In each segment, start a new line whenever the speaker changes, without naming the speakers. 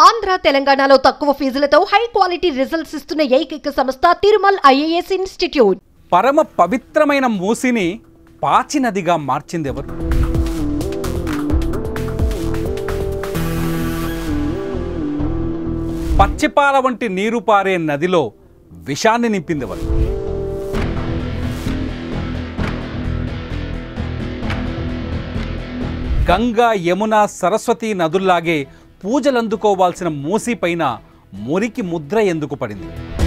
ఆంధ్ర తెలంగాణలో తక్కువ ఫీజులతో high quality results ఇస్తున్న ఏకైక సంస్థ తిరుమల్ ఐఏఎస్ ఇన్స్టిట్యూట్
పరమ పవిత్రమైన మూసిని పాచి నదిగా మార్చిందెవరు పచ్చిపాల వంటి నీరు పారే నదిలో విషాన్ని నింపిందెవరు గంగా యమున సరస్వతి నదుల్లాగే పూజలందుకోవాల్సిన మూసి పైన మురికి ముద్ర ఎందుకు పడింది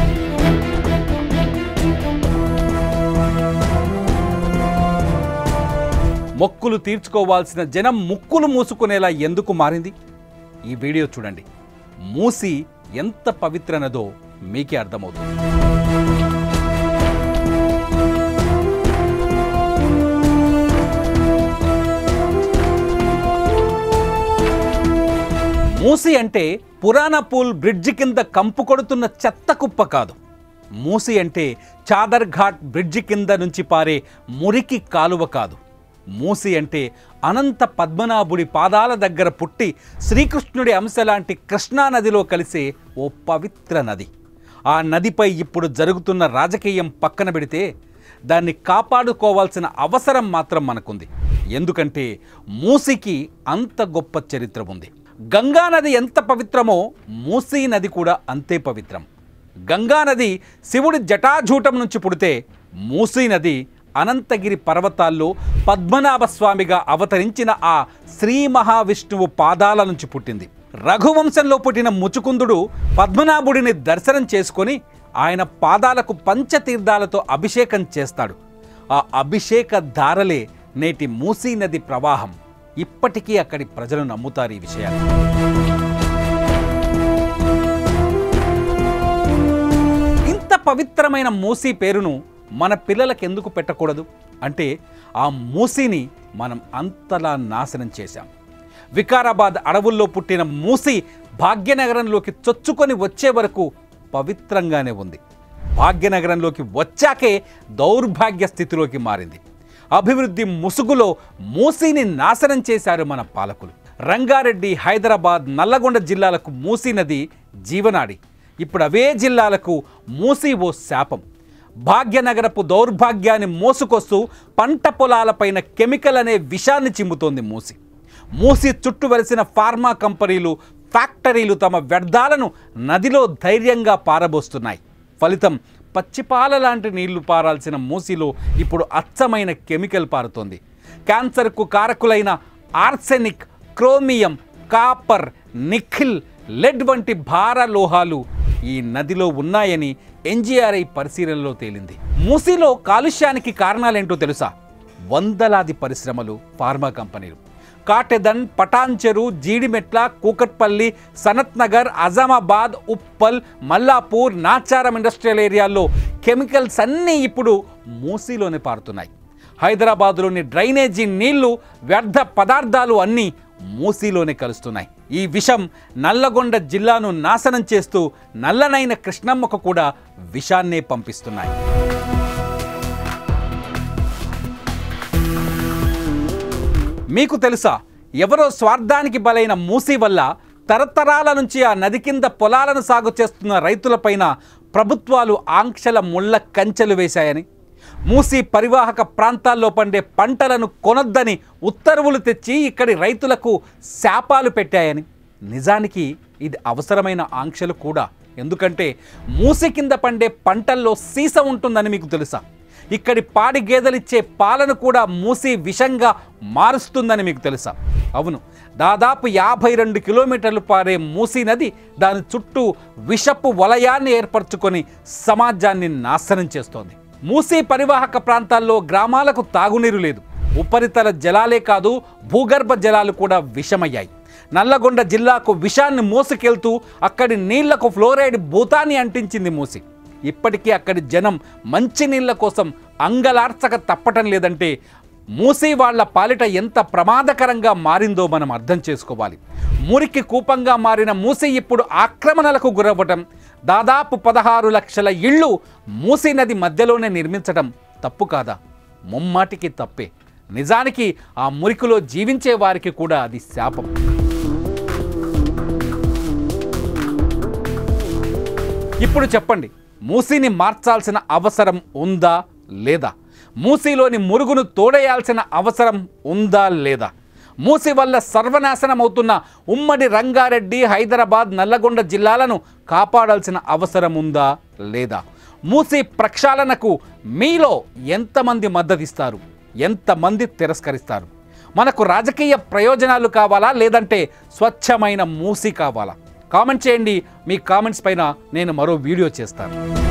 మొక్కులు తీర్చుకోవాల్సిన జనం ముక్కులు మూసుకునేలా ఎందుకు మారింది ఈ వీడియో చూడండి మూసి ఎంత పవిత్రనదో మీకే అర్థమవుతుంది మూసి అంటే పురాణ పూల్ బ్రిడ్జి కింద కంపు కొడుతున్న చెత్త కుప్ప కాదు మూసి అంటే చాదర్ ఘాట్ బ్రిడ్జి కింద నుంచి పారే మురికి కాలువ కాదు మూసి అంటే అనంత పద్మనాభుడి పాదాల దగ్గర పుట్టి శ్రీకృష్ణుడి అంశ లాంటి కృష్ణా నదిలో కలిసే ఓ పవిత్ర నది ఆ నదిపై ఇప్పుడు జరుగుతున్న రాజకీయం పక్కన పెడితే దాన్ని కాపాడుకోవాల్సిన అవసరం మాత్రం మనకుంది ఎందుకంటే మూసికి అంత గొప్ప చరిత్ర ఉంది గంగా నది ఎంత పవిత్రమో మూసీ నది కూడా అంతే పవిత్రం గంగా నది శివుడి జటాజూటం నుంచి పుడితే మూసీ నది అనంతగిరి పర్వతాల్లో పద్మనాభ స్వామిగా అవతరించిన ఆ శ్రీ మహావిష్ణువు పాదాల నుంచి పుట్టింది రఘువంశంలో పుట్టిన ముచుకుందుడు పద్మనాభుడిని దర్శనం చేసుకొని ఆయన పాదాలకు పంచతీర్థాలతో అభిషేకం చేస్తాడు ఆ అభిషేక ధారలే నేటి మూసీ నది ప్రవాహం ఇప్పటికీ అక్కడి ప్రజలు నమ్ముతారు ఈ విషయాన్ని ఇంత పవిత్రమైన మూసీ పేరును మన పిల్లలకు ఎందుకు పెట్టకూడదు అంటే ఆ మూసీని మనం అంతలా నాశనం చేశాం వికారాబాద్ అడవుల్లో పుట్టిన మూసి భాగ్యనగరంలోకి చొచ్చుకొని వచ్చే వరకు పవిత్రంగానే ఉంది భాగ్యనగరంలోకి వచ్చాకే దౌర్భాగ్య స్థితిలోకి మారింది అభివృద్ధి ముసుగులో మూసీని నాశనం చేశారు మన పాలకులు రంగారెడ్డి హైదరాబాద్ నల్లగొండ జిల్లాలకు మూసీ నది జీవనాడి ఇప్పుడు అవే జిల్లాలకు మూసీ ఓ శాపం భాగ్యనగరపు దౌర్భాగ్యాన్ని మోసుకొస్తూ పంట పొలాలపైన కెమికల్ అనే విషాన్ని చిమ్ముతోంది మూసి మూసి చుట్టూ వెలిసిన ఫార్మా కంపెనీలు ఫ్యాక్టరీలు తమ వ్యర్థాలను నదిలో ధైర్యంగా పారబోస్తున్నాయి ఫలితం పచ్చిపాల లాంటి నీళ్లు పారాల్సిన మూసిలో ఇప్పుడు అచ్చమైన కెమికల్ పారుతోంది క్యాన్సర్కు కారకులైన arsenic chromium copper nickel lead వంటి భార లోహాలు ఈ నదిలో ఉన్నాయని ఎన్జీఆర్ఐ పరిశీలనలో తేలింది మూసీలో కాలుష్యానికి కారణాలేంటో తెలుసా వందలాది పరిశ్రమలు pharma companies Katedan Patancheru Jeedimetla Kukatpally Sanath Nagar Azamabad Uppal Mallapur Nacharam industrial ఏరియాల్లో కెమికల్స్ అన్నీ ఇప్పుడు మూసీలోనే పారుతున్నాయి హైదరాబాద్లోని డ్రైనేజీ నీళ్లు వ్యర్థ పదార్థాలు అన్నీ మూసీలోనే కలుస్తున్నాయి ఈ విషం నల్లగొండ జిల్లాను నాశనం చేస్తూ నల్లనైన కృష్ణమ్మకు కూడా విషాన్నే పంపిస్తున్నాయి మీకు తెలుసా ఎవరో స్వార్థానికి బలైన మూసి వల్ల తరతరాల నుంచి ఆ నది కింద పొలాలను సాగు చేస్తున్న రైతులపైన ప్రభుత్వాలు ఆంక్షల ముళ్ళ కంచెలు వేశాయని మూసి పరివాహక ప్రాంతాల్లో పండే పంటలను కొనొద్దని ఉత్తర్వులు తెచ్చి ఇక్కడి రైతులకు శాపాలు పెట్టాయని నిజానికి ఇది అవసరమైన ఆంక్షలు కూడా ఎందుకంటే మూసి కింద పండే పంటల్లో సీస ఉంటుందని మీకు తెలుసా ఇక్కడి పాడి గేదెలిచ్చే పాలను కూడా మూసి విషంగా మారుస్తుందని మీకు తెలుసా అవును దాదాపు యాభై రెండు కిలోమీటర్లు పారే మూసీ నది దాని చుట్టూ విషపు వలయాన్ని ఏర్పరచుకొని సమాజాన్ని నాశనం చేస్తోంది మూసీ పరివాహక ప్రాంతాల్లో గ్రామాలకు తాగునీరు లేదు ఉపరితల జలాలే కాదు భూగర్భ జలాలు కూడా విషమయ్యాయి నల్లగొండ జిల్లాకు విషాన్ని మోసుకెళ్తూ అక్కడి నీళ్లకు ఫ్లోరైడ్ భూతాన్ని అంటించింది మూసి ఇప్పటికీ అక్కడి జనం మంచినీళ్ళ కోసం అంగలార్చక తప్పటం లేదంటే మూసి వాళ్ళ పాలిట ఎంత ప్రమాదకరంగా మారిందో మనం అర్థం చేసుకోవాలి మురికి కూపంగా మారిన మూసి ఇప్పుడు ఆక్రమణలకు గురవ్వటం దాదాపు పదహారు లక్షల ఇళ్ళు మూసీ నది మధ్యలోనే నిర్మించడం తప్పు కాదా ముమ్మాటికి తప్పే నిజానికి ఆ మురికిలో జీవించే వారికి కూడా అది శాపం ఇప్పుడు చెప్పండి మూసీని మార్చాల్సిన అవసరం ఉందా లేదా మూసీలోని మురుగును తోడేయాల్సిన అవసరం ఉందా లేదా మూసి వల్ల సర్వనాశనం అవుతున్న ఉమ్మడి రంగారెడ్డి హైదరాబాద్ నల్లగొండ జిల్లాలను కాపాడాల్సిన అవసరం ఉందా లేదా మూసి ప్రక్షాళనకు మీలో ఎంతమంది మద్దతిస్తారు ఎంతమంది తిరస్కరిస్తారు మనకు రాజకీయ ప్రయోజనాలు కావాలా లేదంటే స్వచ్ఛమైన మూసి కావాలా కామెంట్ చేయండి మీ కామెంట్స్ పైన నేను మరో వీడియో చేస్తాను